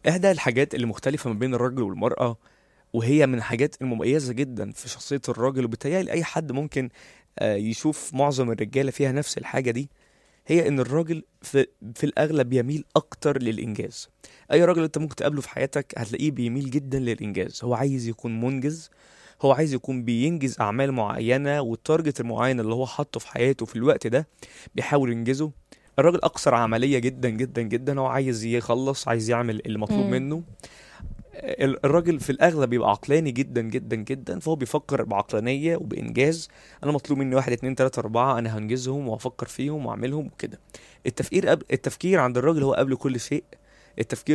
احدى الحاجات اللي مختلفه ما بين الرجل والمراه وهي من الحاجات المميزه جدا في شخصيه الراجل وبالتالي اي حد ممكن آه، يشوف معظم الرجاله فيها نفس الحاجه دي هي ان الراجل في, في الاغلب يميل اكتر للانجاز اي راجل انت ممكن تقابله في حياتك هتلاقيه بيميل جدا للانجاز هو عايز يكون منجز هو عايز يكون بينجز اعمال معينه والتارجت المعين اللي هو حاطه في حياته في الوقت ده بيحاول ينجزه الراجل اكثر عمليه جدا جدا جدا هو عايز يخلص عايز يعمل اللي مطلوب مم. منه ال- الراجل في الاغلب بيبقى عقلاني جدا جدا جدا فهو بيفكر بعقلانيه وبانجاز انا مطلوب مني واحد اتنين تلاته اربعه انا هنجزهم وهفكر فيهم واعملهم وكده التفكير قبل التفكير عند الراجل هو قبل كل شيء التفكير